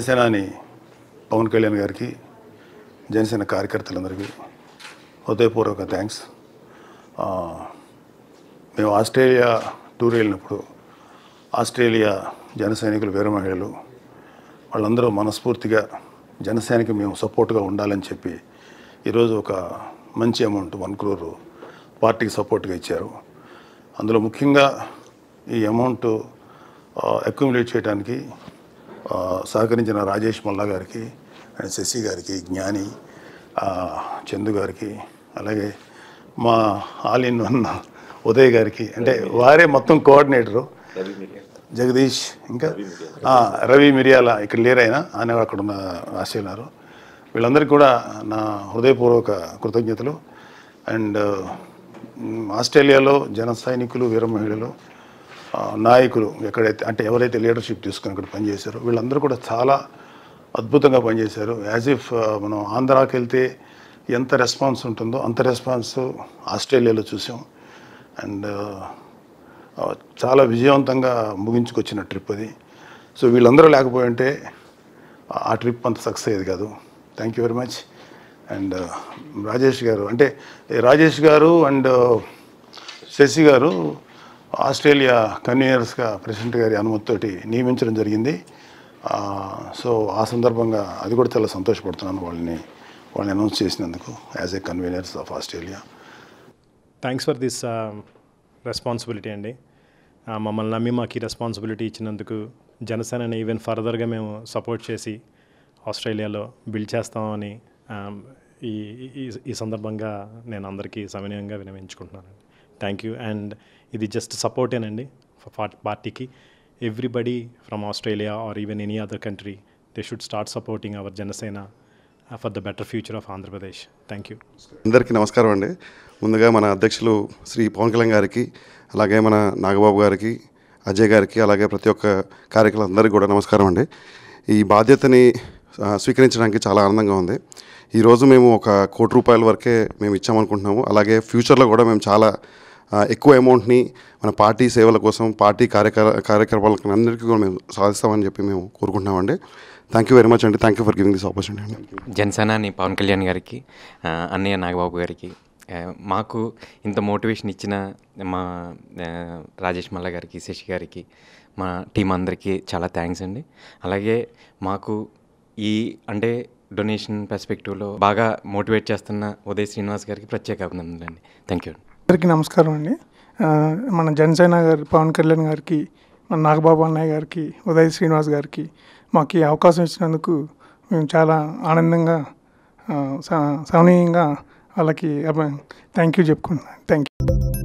జనసేనాని పవన్ కళ్యాణ్ గారికి జనసేన కార్యకర్తలందరికీ హృదయపూర్వక థ్యాంక్స్ ఆ, మేము ఆస్ట్రేలియా టూర్ వెళ్ళినప్పుడు ఆస్ట్రేలియా జన సైనికులు వీర మహిళలు వాళ్ళందరూ మనస్ఫూర్తిగా జనసేనకి మేము సపోర్ట్గా ఉండాలని చెప్పి ఈరోజు ఒక మంచి అమౌంట్ వన్ క్రోర్ పార్టీకి సపోర్ట్గా ఇచ్చారు అందులో ముఖ్యంగా ఈ అమౌంట్ అక్యుములేట్ చేయడానికి ఆ, సహకరించిన రాజేష్ మల్లా గారికి అండ్ శశి గారికి జ్ఞాని ఆ, చందు గారికి అలాగే మా ఆల్ ఇన్ వన్ ఉదయ్ గారికి అంటే వారే మొత్తం కోఆర్డినేటరు జగదీష్ ఇంకా ఆ, రవి మిరియాల ఇక్కడ లేరైనా ఆయన అక్కడ ఉన్న ఆశయున్నారు వీళ్ళందరికీ కూడా నా హృదయపూర్వక కృతజ్ఞతలు అండ్ మ్, ఆస్ట్రేలియాలో జన సైనికులు వీర మహిళలు ఆ, నాయకులు ఎక్కడైతే అంటే ఎవరైతే లీడర్షిప్ తీసుకుని అక్కడ పనిచేశారో వీళ్ళందరూ కూడా చాలా అద్భుతంగా పనిచేశారు యాజ్ ఇఫ్ మనం ఆంధ్రాకి వెళ్తే ఎంత రెస్పాన్స్ ఉంటుందో అంత రెస్పాన్స్ ఆస్ట్రేలియాలో చూసాం అండ్ ఆ, చాలా విజయవంతంగా ముగించుకొచ్చిన ట్రిప్ అది సో వీళ్ళందరూ లేకపోయి ఉంటే ఆ ట్రిప్ అంత సక్సెస్ అయ్యేది కాదు thank you very much and Rajesh గారు అంటే ఈ రాజేష్ గారు అండ్ శశి గారు ఆస్ట్రేలియా కన్వీనర్స్గా ప్రెసిడెంట్ గారి అనుమతితోటి నియమించడం జరిగింది ఆ, సో ఆ సందర్భంగా అది కూడా చాలా సంతోషపడుతున్నాను వాళ్ళని వాళ్ళని అనౌన్స్ చేసినందుకు as a conveners of Australia thanks for this responsibility అండి ఆ, మమ్మల్ని నమ్మి మాకు ఈ రెస్పాన్సిబిలిటీ ఇచ్చినందుకు జనసేనని ఈవెన్ ఫర్దర్గా మేము సపోర్ట్ చేసి ఆస్ట్రేలియాలో బిల్డ్ చేస్తామని ఆ, ఈ ఈ- ఈ సందర్భంగా నేను అందరికీ సవినయంగా వినవించుకుంటున్నాను థ్యాంక్ యూ అండ్ ఇది జస్ట్ సపోర్టేనండి పార్టీకి everybody from Australia or even any other country they should start supporting our Janasena for the better future of Andhra Pradesh thank you అందరికీ నమస్కారం అండి ముందుగా మన అధ్యక్షులు శ్రీ పవన్ కళ్యాణ్ గారికి అలాగే మన నాగబాబు గారికి అజయ్ గారికి అలాగే ప్రతి ఒక్క కార్యకర్తలందరికీ కూడా నమస్కారం అండి ఈ బాధ్యతని ఆ, స్వీకరించడానికి చాలా ఆనందంగా ఉంది ఈరోజు మేము ఒక కోటి రూపాయల వరకే మేము ఇచ్చామనుకుంటున్నాము అలాగే ఫ్యూచర్లో కూడా మేము చాలా ఆ, ఎక్కువ అమౌంట్ని మన పార్టీ సేవల కోసం పార్టీ కార్యక్ర కార్యక్రమాలకు అందరికీ కూడా మేము సాధిస్తామని చెప్పి మేము కోరుకుంటున్నామండి థ్యాంక్ యూ వెరీ మచ్ అండి thank you for giving this opportunity అండి జనసేనాని పవన్ కళ్యాణ్ గారికి ఆ, అన్నయ్య నాగబాబు గారికి ఆ, మాకు ఇంత మోటివేషన్ ఇచ్చిన మా ఆ, రాజేష్ మల్ల గారికి శశి గారికి మా టీం అందరికీ చాలా థ్యాంక్స్ అండి అలాగే మాకు ఈ అంటే డొనేషన్ పర్స్పెక్టివ్లో బాగా మోటివేట్ చేస్తున్న ఉదయ్ శ్రీనివాస్ గారికి ప్రత్యేక అభినందనలు అండి థ్యాంక్ యూ అందరికీ నమస్కారం అండి ఆ, మన జనసేన గారి పవన్ కళ్యాణ్ గారికి మన నాగబాబు అన్నయ్య గారికి ఉదయ్ శ్రీనివాస్ గారికి మాకు ఈ అవకాశం ఇచ్చినందుకు మేము చాలా ఆనందంగా ఆ, స- సవనీయంగా వాళ్ళకి థ్యాంక్ యూ చెప్పుకుంటున్నాను థ్యాంక్ యూ